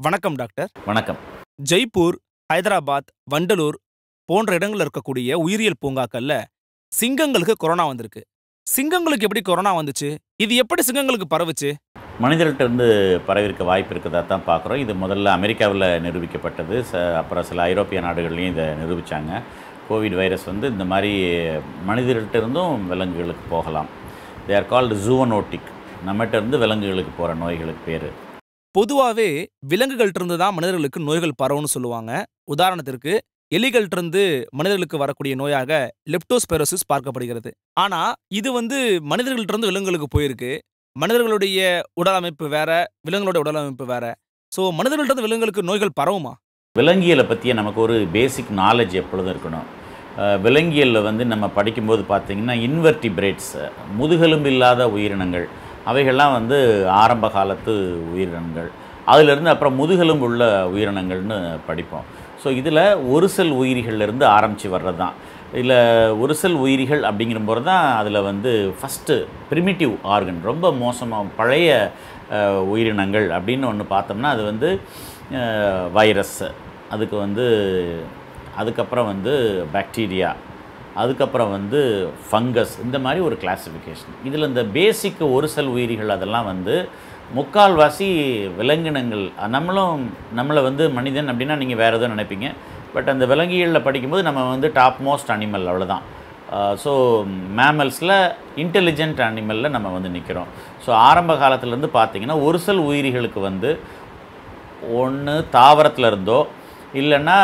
வணக்கம் டாக்டர் வணக்கம் ஜெய்ப்பூர் ஹைதராபாத் வண்டலூர் போன்ற இடங்கள்ல இருக்கக்கூடிய உயிரியல் பூங்காக்கள்ல சிங்கங்களுக்கு கொரோனா வந்திருக்கு சிங்கங்களுக்கு எப்படி கொரோனா வந்துச்சு இது எப்படி சிங்கங்களுக்கு பரவுச்சு மனிதர்கிட்ட இருந்து பரவிருக்க வாய்ப்பு இருக்கிறதா தான் பார்க்குறோம் இது முதல்ல அமெரிக்காவில் நிரூபிக்கப்பட்டது ச அப்புறம் சில ஐரோப்பிய நாடுகள்லையும் இதை நிரூபித்தாங்க கோவிட் வைரஸ் வந்து இந்த மாதிரி மனிதர்கிட்ட இருந்தும் விலங்குகளுக்கு போகலாம் தே ஆர் கால்டு ஜூவனோட்டிக் நம்மகிட்ட இருந்து விலங்குகளுக்கு போகிற நோய்களுக்கு பேர் பொதுவாவே விலங்குகள்ட்ட இருந்து தான் மனிதர்களுக்கு நோய்கள் பரவும்னு சொல்லுவாங்க உதாரணத்திற்கு எலிகள்ட்ட இருந்து மனிதர்களுக்கு வரக்கூடிய நோயாக லெப்டோஸ்பெரோசிஸ் பார்க்கப்படுகிறது ஆனா இது வந்து மனிதர்கள்ட்ட இருந்து விலங்குகளுக்கு போயிருக்கு மனிதர்களுடைய உடல் அமைப்பு வேற விலங்குகளோட உடல் அமைப்பு வேற ஸோ மனிதர்கள்ட்ட இருந்து விலங்குகளுக்கு நோய்கள் பரவுமா விலங்கியலை பற்றிய நமக்கு ஒரு பேசிக் நாலேஜ் எப்பொழுதும் இருக்கணும் அஹ் விலங்கியலில் வந்து நம்ம படிக்கும்போது பார்த்திங்கன்னா இன்வெர்டிபிரேட்ஸ் முதுகெலும்பு இல்லாத உயிரினங்கள் அவைகள்லாம் வந்து ஆரம்ப காலத்து உயிரினங்கள் அதிலிருந்து அப்புறம் முதுகெலும்பு உள்ள உயிரினங்கள்னு படிப்போம் ஸோ இதில் ஒரு செல் உயிரிகள்லேருந்து ஆரம்பித்து வர்றது தான் இதில் ஒரு செல் உயிரிகள் அப்படிங்கிறபோது தான் அதில் வந்து ஃபஸ்ட்டு ப்ரிமிட்டிவ் ஆர்கன் ரொம்ப மோசமாக பழைய அஹ், உயிரினங்கள் அப்படின்னு ஒன்று பார்த்தோம்னா அது வந்து வைரஸ் அதுக்கு வந்து அதுக்கப்புறம் வந்து பாக்டீரியா அதுக்கப்புறம் வந்து ஃபங்கஸ் இந்த மாதிரி ஒரு கிளாசிஃபிகேஷன் இதில் இந்த பேசிக் ஒரு செல் உயிரிகள் அதெல்லாம் வந்து முக்கால்வாசி விலங்கினங்கள் நம்மளும் நம்மளை வந்து மனிதன் அப்படின்னா நீங்கள் வேறு எதுவும் நினைப்பீங்க பட் அந்த விலங்கியலில் படிக்கும்போது நம்ம வந்து டாப் மோஸ்ட் அனிமல் அவ்வளோதான் ஸோ மேமல்ஸில் இன்டெலிஜென்ட் அனிமலில் நம்ம வந்து நிற்கிறோம் ஸோ ஆரம்ப காலத்துலேருந்து பார்த்தீங்கன்னா ஒரு செல் உயிரிகளுக்கு வந்து ஒன்று தாவரத்தில் இருந்தோ இல்லைன்னா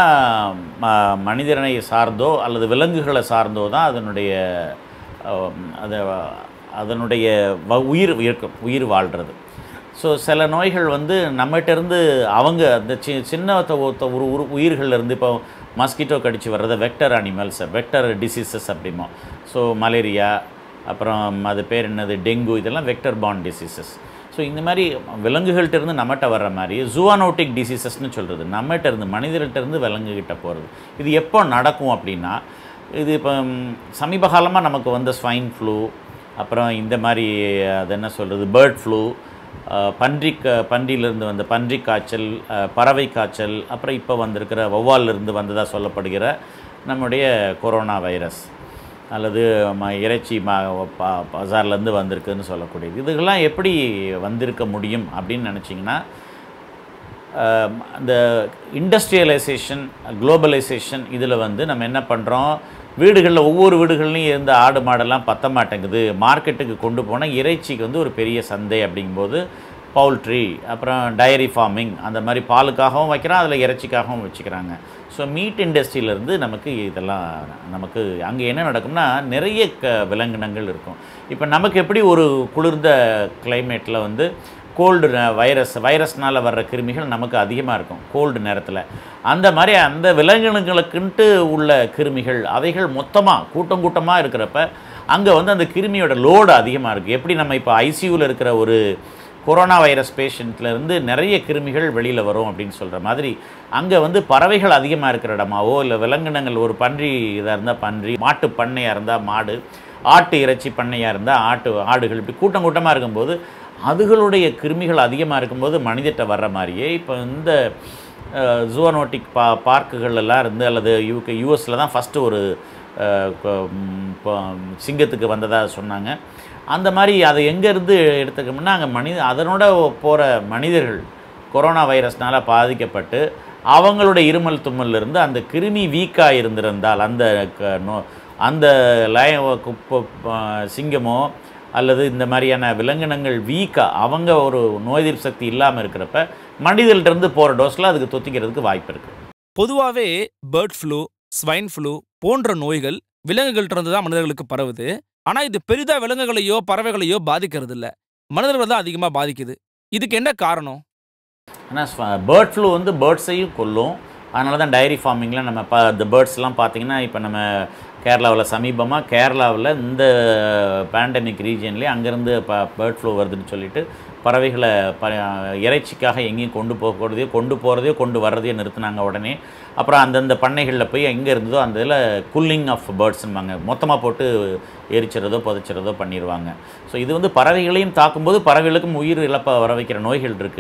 ம- மனிதனை சார்ந்தோ அல்லது விலங்குகளை சார்ந்தோ தான் அதனுடைய அஹ், அது அதனுடைய வ- உயிர் இருக்கும் உயிர் வாழ்கிறது ஸோ சில நோய்கள் வந்து நம்மகிட்ட இருந்து அவங்க அந்த சி சின்ன த- த- ஒரு உரு உயிர்கள்ல இருந்து இப்போ மஸ்கிட்டோ கடிச்சு வர்றத வெக்டர் அனிமல்ஸ் வெக்டர் டிசீசஸ் அப்படிமோ ஸோ மலேரியா அப்புறம் அது பேர் என்னது டெங்கு இதெல்லாம் வெக்டர் பாண்ட் டிசீசஸ் ஸோ இந்த மாதிரி விலங்குகள்கிட்ட இருந்து நம்மகிட்ட வர்ற மாதிரி ஜூவானோட்டிக் டிசீசஸ்னு சொல்கிறது நம்மகிட்ட இருந்து மனிதர்கள்ட்ட இருந்து விலங்குகிட்ட போகிறது இது எப்போ நடக்கும் அப்படின்னா இது இப்போ ம், சமீப காலமாக நமக்கு வந்த ஸ்வைன் ஃப்ளூ அப்புறம் இந்த மாதிரி அது என்ன சொல்கிறது பேர்ட் ஃப்ளூ பன்றி க- பன்றியிலிருந்து வந்த பன்றி காய்ச்சல் அஹ், பறவை காய்ச்சல் அப்புறம் இப்போ வந்திருக்கிற வௌவாலிருந்து வந்ததாக சொல்லப்படுகிற நம்முடைய கொரோனா வைரஸ் அல்லது ம இறைச்சி ம ப- பஜார்லேருந்து வந்திருக்குன்னு சொல்லக்கூடியது இதுகெல்லாம் எப்படி வந்திருக்க முடியும் அப்படின்னு நினச்சிங்கன்னா ஆம், அந்த இண்டஸ்ட்ரியலைசேஷன் குளோபலைசேஷன் இதில் வந்து நம்ம என்ன பண்ணுறோம் வீடுகளில் ஒவ்வொரு வீடுகள்லையும் இருந்த ஆடு மாடெல்லாம் பத்த மாட்டேங்குது மார்க்கெட்டுக்கு கொண்டு போனால் இறைச்சிக்கு வந்து ஒரு பெரிய சந்தை அப்படிங்கும்போது பவுல்ட்ரி அப்புறம் டயரி ஃபார்மிங் அந்த மாதிரி பாலுக்காகவும் வைக்கிறான் அதில் இறைச்சிக்காகவும் வச்சுக்கிறாங்க ஸோ மீட் இண்டஸ்ட்ரியிலேருந்து நமக்கு இதெல்லாம் நமக்கு அங்கே என்ன நடக்கும்னா நிறைய க விலங்கினங்கள் இருக்கும் இப்போ நமக்கு எப்படி ஒரு குளிர்ந்த கிளைமேட்டில் வந்து கோல்டு வைரஸ் வைரஸ்னால் வர்ற கிருமிகள் நமக்கு அதிகமாக இருக்கும் கோல்டு நேரத்தில் அந்த மாதிரி அந்த விலங்கினங்களுக்குன்ட்டு உள்ள கிருமிகள் அவைகள் மொத்தமாக கூட்டம் கூட்டமாக இருக்கிறப்ப அங்கே வந்து அந்த கிருமியோட லோடு அதிகமாக இருக்குது எப்படி நம்ம இப்போ ஐசியூவில் இருக்கிற ஒரு கொரோனா வைரஸ் பேஷண்ட்ல இருந்து நிறைய கிருமிகள் வெளியில் வரும் அப்படின்னு சொல்கிற மாதிரி அங்கே வந்து பறவைகள் அதிகமாக இருக்கிற இடமாவோ இல்லை விலங்கினங்கள் ஒரு பன்றி இதாக இருந்தால் பன்றி மாட்டு பண்ணையாக இருந்தால் மாடு ஆட்டு இறைச்சி பண்ணையாக இருந்தால் ஆட்டு ஆடுகள் இப்படி கூட்டம் கூட்டமாக இருக்கும்போது அதுகளுடைய கிருமிகள் அதிகமாக இருக்கும்போது மனிதட்ட வர்ற மாதிரியே இப்போ இந்த ஜூவனோட்டிக் பா பார்க்குகள் எல்லாம் இருந்து அல்லது யூகே யூஎஸில் தான் ஃபஸ்ட்டு ஒரு அஹ், கொ- ம், ப- சிங்கத்துக்கு வந்ததாக சொன்னாங்க அந்த மாதிரி அதை எங்கேருந்து எடுத்துக்கணும்னா அங்கே மனித அதனோட போகிற மனிதர்கள் கொரோனா வைரஸ்னால் பாதிக்கப்பட்டு அவங்களுடைய இருமல் தும்மல்ல இருந்து அந்த கிருமி வீக்காக இருந்திருந்தால் அந்த க- நோ- அந்த லய குப்ப- ப- சிங்கமோ அல்லது இந்த மாதிரியான விலங்கினங்கள் வீக்காக அவங்க ஒரு நோய் எதிர்ப்பு சக்தி இல்லாமல் இருக்கிறப்ப மனிதர்கள்ட்ட இருந்து போகிற டோஸில் அதுக்கு தொத்திக்கிறதுக்கு வாய்ப்பு இருக்குது பொதுவாவே பேர்ட் ஃப்ளூ ஸ்வைன் ஃப்ளூ போன்ற நோய்கள் விலங்குகள்ட்ட இருந்து தான் மனிதர்களுக்கு பரவுது ஆனா இது பெரிதா விலங்குகளையோ பறவைகளையோ பாதிக்கிறது இல்ல மனிதர்கள் தான் அதிகமா பாதிக்குது இதுக்கு என்ன காரணம் ஆனால் பேர்ட் ஃப்ளூ வந்து பேர்ட்ஸையும் கொல்லும் அதனால தான் டைரி ஃபார்மிங்கில் நம்ம ப இந்த பேர்ட்ஸ்லாம் பார்த்தீங்கன்னா இப்போ நம்ம கேரளாவில் சமீபமாக கேரளாவில் இந்த பேண்டமிக் ரீஜன்லேயே அங்கேருந்து ப பேர்ட் ஃப்ளூ வருதுன்னு சொல்லிட்டு பறவைகளை ப இறைச்சிக்காக எங்கேயும் கொண்டு போகிறதையோ கொண்டு போகிறதையோ கொண்டு வர்றதையோ நிறுத்தினாங்க உடனே அப்புறம் அந்தந்த பண்ணைகளில் போய் எங்கே இருந்ததோ அந்த இதில் கூலிங் ஆஃப் பேர்ட்ஸ்ன்பாங்க மொத்தமாக போட்டு எரிச்சிறதோ புதைச்சிறதோ பண்ணிடுவாங்க ஸோ இது வந்து பறவைகளையும் தாக்கும்போது பறவைகளுக்கும் உயிர் இழப்ப வர வைக்கிற நோய்கள் இருக்குது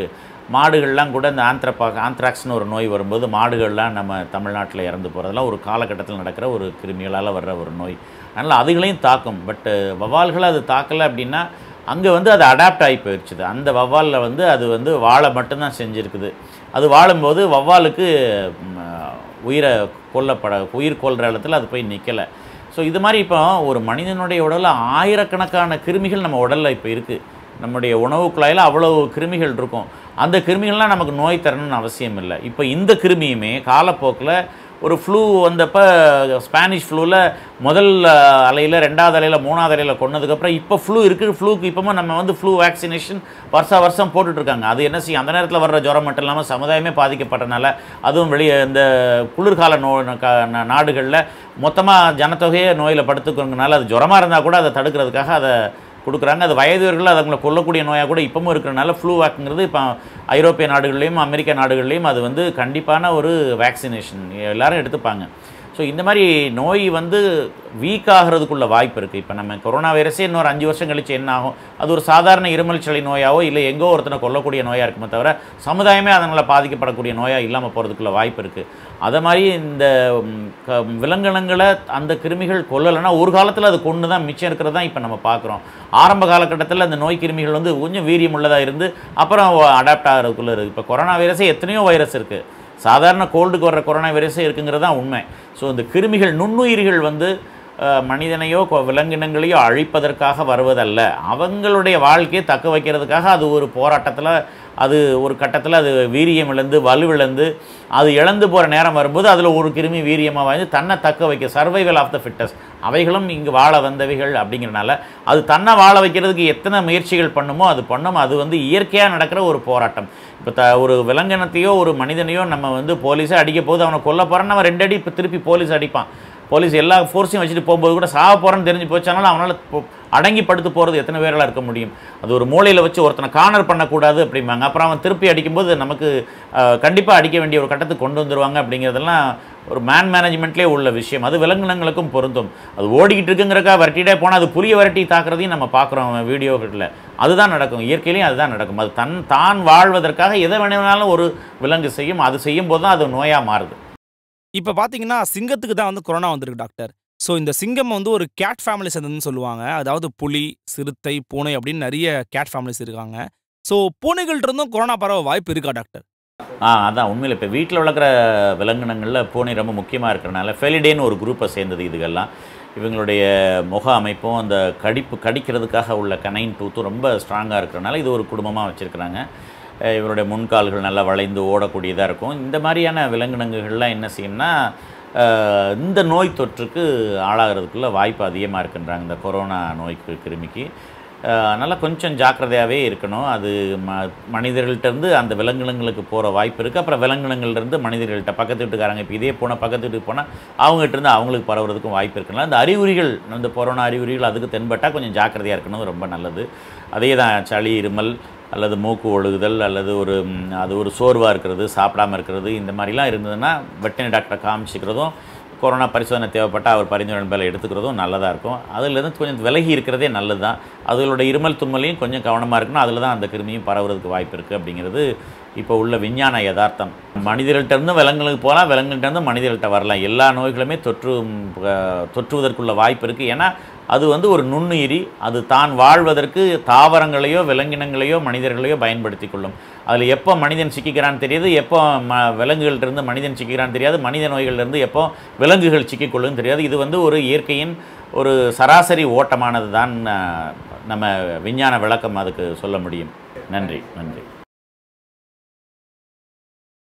மாடுகள்லாம் கூட இந்த ஆந்த்ரப்பா ஆந்த்ராக்ஸ்னு ஒரு நோய் வரும்போது மாடுகள்லாம் நம்ம தமிழ்நாட்டில் இறந்து போகிறதெல்லாம் ஒரு காலகட்டத்தில் நடக்கிற ஒரு கிருமிகளால் வர்ற ஒரு நோய் அதனால் அதுகளையும் தாக்கும் பட்டு வவ்வால்களை அது தாக்கலை அப்படின்னா அங்கே வந்து அது அடாப்ட் ஆகி போயிடுச்சுது அந்த வவ்வாலில் வந்து அது வந்து வாழை மட்டும்தான் செஞ்சுருக்குது அது வாழும்போது வவ்வாலுக்கு ம், உயிரை கொல்லப்பட உயிர் கொல்கிற இடத்துல அது போய் நிற்கலை ஸோ இது மாதிரி இப்போ ஒரு மனிதனுடைய உடலில் ஆயிரக்கணக்கான கிருமிகள் நம்ம உடலில் இப்போ இருக்குது நம்முடைய உணவு குழாயில் அவ்வளவு கிருமிகள் இருக்கும் அந்த கிருமிகள்லாம் நமக்கு நோய் தரணும்னு அவசியம் இல்லை இப்போ இந்த கிருமியுமே காலப்போக்கில் ஒரு ஃப்ளூ வந்தப்போ ஸ்பானிஷ் ஃப்ளூவில் முதல் அலையில் ரெண்டாவது அலையில் மூணாவது அலையில் கொன்னதுக்கப்புறம் இப்போ ஃப்ளூ இருக்குது ஃப்ளூக்கு இப்போவும் நம்ம வந்து ஃப்ளூ வேக்சினேஷன் வருஷா வருஷம் போட்டுட்ருக்காங்க அது என்ன செய்யும் அந்த நேரத்தில் வர்ற ஜுரம் மட்டும் இல்லாமல் சமுதாயமே பாதிக்கப்பட்டனால அதுவும் வெளியே இந்த குளிர்கால நோ நாடுகளில் மொத்தமாக ஜனத்தொகையே நோயில் படுத்துக்கிறதுனால அது ஜுரமாக இருந்தால் கூட அதை தடுக்கிறதுக்காக அதை கொடுக்குறாங்க அது வயதுவர்கள் அது அவங்களை கொல்லக்கூடிய நோயாக கூட இப்பவும் இருக்கிறனால ஃப்ளூ வேக்குங்கிறது இப்போ ஐரோப்பிய நாடுகள்லேயும் அமெரிக்க நாடுகள்லேயும் அது வந்து கண்டிப்பான ஒரு வேக்சினேஷன் எல்லாரும் எடுத்துப்பாங்க ஸோ இந்த மாதிரி நோய் வந்து வீக் ஆகிறதுக்குள்ள வாய்ப்பு இருக்குது இப்போ நம்ம கொரோனா வைரஸே இன்னொரு அஞ்சு வருஷம் கழிச்சு என்ன ஆகும் அது ஒரு சாதாரண இருமல் சளி நோயாவோ இல்லை எங்கோ ஒருத்தனை கொல்லக்கூடிய நோயாக இருக்குமே தவிர சமுதாயமே அதனால் பாதிக்கப்படக்கூடிய நோயாக இல்லாமல் போகிறதுக்குள்ள வாய்ப்பு இருக்குது அதை மாதிரி இந்த ம், க- விலங்கினங்களை அந்த கிருமிகள் கொல்லலைன்னா ஒரு காலத்தில் அது கொண்டு தான் மிச்சம் இருக்கிறது தான் இப்போ நம்ம பார்க்குறோம் ஆரம்ப காலகட்டத்தில் அந்த நோய் கிருமிகள் வந்து கொஞ்சம் வீரியம் உள்ளதாக இருந்து அப்புறம் அடாப்ட் ஆகிறதுக்குள்ளே இருக்குது இப்போ கொரோனா வைரஸே எத்தனையோ வைரஸ் இருக்குது சாதாரண கோல்டுக்கு வர்ற கொரோனா வைரஸே இருக்குங்கிறது தான் உண்மை ஸோ இந்த கிருமிகள் நுண்ணுயிர்கள் வந்து அஹ், மனிதனையோ கொ- விலங்கினங்களையோ அழிப்பதற்காக வருவதல்ல அவங்களுடைய வாழ்க்கையை தக்க வைக்கிறதுக்காக அது ஒரு போராட்டத்தில் அது ஒரு கட்டத்தில் அது வீரியம் இழந்து வலுவிழந்து அது இழந்து போகிற நேரம் வரும்போது அதில் ஒரு கிருமி வீரியமாக வந்து தன்னை தக்க வைக்க சர்வைவல் ஆஃப் த ஃபிட்டஸ் அவைகளும் இங்கு வாழ வந்தவைகள் அப்படிங்கிறனால அது தன்னை வாழ வைக்கிறதுக்கு எத்தனை முயற்சிகள் பண்ணுமோ அது பண்ணும் அது வந்து இயற்கையாக நடக்கிற ஒரு போராட்டம் இப்போ த ஒரு விலங்கினத்தையோ ஒரு மனிதனையோ நம்ம வந்து போலீஸே அடிக்க போது அவனை கொல்ல போகிறான்னு அவன் ரெண்டு அடி இப்போ திருப்பி போலீஸ் அடிப்பான் போலீஸ் எல்லா ஃபோர்ஸையும் வச்சுட்டு போகும்போது கூட சாக போகிறேன்னு தெரிஞ்சு போச்சானாலும் அவனால் பொ- அடங்கி படுத்து போகிறது எத்தனை பேரால் இருக்க முடியும் அது ஒரு மூலையில் வச்சு ஒருத்தனை கார்னர் பண்ணக்கூடாது அப்படிம்பாங்க அப்புறம் அவன் திருப்பி அடிக்கும்போது நமக்கு கண்டிப்பாக அடிக்க வேண்டிய ஒரு கட்டத்துக்கு கொண்டு வந்துருவாங்க அப்படிங்கிறதெல்லாம் ஒரு மேன் மேனேஜ்மெண்ட்லேயே உள்ள விஷயம் அது விலங்கினங்களுக்கும் பொருந்தும் அது ஓடிக்கிட்டு இருக்குங்கிறக்கா விரட்டிட்டே போனால் அது புளிய விரட்டி தாக்குறதையும் நம்ம பார்க்குறோம் வீடியோகளில் அதுதான் நடக்கும் இயற்கையிலையும் அதுதான் நடக்கும் அது தன் தான் வாழ்வதற்காக எதை வேணும்னாலும் ஒரு விலங்கு செய்யும் அது செய்யும் போது தான் அது நோயாக மாறுது இப்போ பார்த்தீங்கன்னா சிங்கத்துக்கு தான் வந்து கொரோனா வந்திருக்கு டாக்டர் ஸோ இந்த சிங்கம் வந்து ஒரு கேட் ஃபேமிலி சேர்ந்ததுன்னு சொல்லுவாங்க அதாவது புலி சிறுத்தை பூனை அப்படின்னு நிறைய கேட் ஃபேமிலிஸ் இருக்காங்க ஸோ பூனைகள்ட்ட இருந்தும் கொரோனா பரவ வாய்ப்பு இருக்கா டாக்டர் ஆ அதான் உண்மையில் இப்போ வீட்டில் வளர்க்குற விலங்கினங்களில் பூனை ரொம்ப முக்கியமாக இருக்கிறனால ஃபெலிடேன்னு ஒரு குரூப்பை சேர்ந்தது இதுகெல்லாம் இவங்களுடைய முக அமைப்பும் அந்த கடிப்பு கடிக்கிறதுக்காக உள்ள கனைன் டூத்தும் ரொம்ப ஸ்ட்ராங்காக இருக்கிறனால இது ஒரு குடும்பமாக வச்சுருக்கிறாங்க இவருடைய முன்கால்கள் நல்லா வளைந்து ஓடக்கூடியதாக இருக்கும் இந்த மாதிரியான விலங்கினங்குகள்லாம் என்ன செய்யும்னா அஹ், இந்த நோய் தொற்றுக்கு ஆளாகிறதுக்குள்ள வாய்ப்பு அதிகமாக இருக்குன்றாங்க இந்த கொரோனா நோய்க்கு கிருமிக்கு அதனால் கொஞ்சம் ஜாக்கிரதையாகவே இருக்கணும் அது ம மனிதர்கள்ட்டேருந்து அந்த விலங்கினங்களுக்கு போகிற வாய்ப்பு இருக்குது அப்புறம் விலங்கினங்கள்லேருந்து மனிதர்கள்ட்ட பக்கத்து வீட்டுக்காரங்க இப்போ இதே போனால் பக்கத்து வீட்டுக்கு போனால் அவங்ககிட்டருந்து அவங்களுக்கு பரவுறதுக்கும் வாய்ப்பு இருக்குனால அந்த அறிகுறிகள் இந்த கொரோனா அறிகுறிகள் அதுக்கு தென்பட்டால் கொஞ்சம் ஜாக்கிரதையாக இருக்கணும் ரொம்ப நல்லது அதே தான் சளி இருமல் அல்லது மூக்கு ஒழுகுதல் அல்லது ஒரு ம், அது ஒரு சோர்வாக இருக்கிறது சாப்பிடாம இருக்கிறது இந்த மாதிரிலாம் இருந்ததுன்னா வெட்டினரி டாக்டரை காமிச்சிக்கிறதும் கொரோனா பரிசோதனை தேவைப்பட்டால் அவர் பரிந்துரை மேலே எடுத்துக்கிறதும் நல்லதாக இருக்கும் அதுலேருந்து கொஞ்சம் விலகி இருக்கிறதே நல்லது தான் அதோட இருமல் தும்மலையும் கொஞ்சம் கவனமாக இருக்கணும் அதில் தான் அந்த கிருமியும் பரவுறதுக்கு வாய்ப்பு இருக்குது அப்படிங்கிறது இப்போ உள்ள விஞ்ஞான யதார்த்தம் மனிதர்கள்ட்ட இருந்து விலங்குகளுக்கு போகலாம் விலங்குகள்ட்ட இருந்து மனிதர்கள்ட்ட வரலாம் எல்லா நோய்களுமே தொற்று ம், அஹ், தொற்றுவதற்குள்ள வாய்ப்பு இருக்குது ஏன்னா அது வந்து ஒரு நுண்ணுயிரி அது தான் வாழ்வதற்கு தாவரங்களையோ விலங்கினங்களையோ மனிதர்களையோ பயன்படுத்தி கொள்ளும் அதில் எப்போ மனிதன் சிக்கிக்கிறான்னு தெரியாது எப்போ ம விலங்குகள்ட்ட இருந்து மனிதன் சிக்கிக்கிறான்னு தெரியாது மனித நோய்கள்லேருந்து எப்போ விலங்குகள் சிக்கிக்கொள்ளும் தெரியாது இது வந்து ஒரு இயற்கையின் ஒரு சராசரி ஓட்டமானது தான் அஹ், நம்ம விஞ்ஞான விளக்கம் அதுக்கு சொல்ல முடியும் நன்றி நன்றி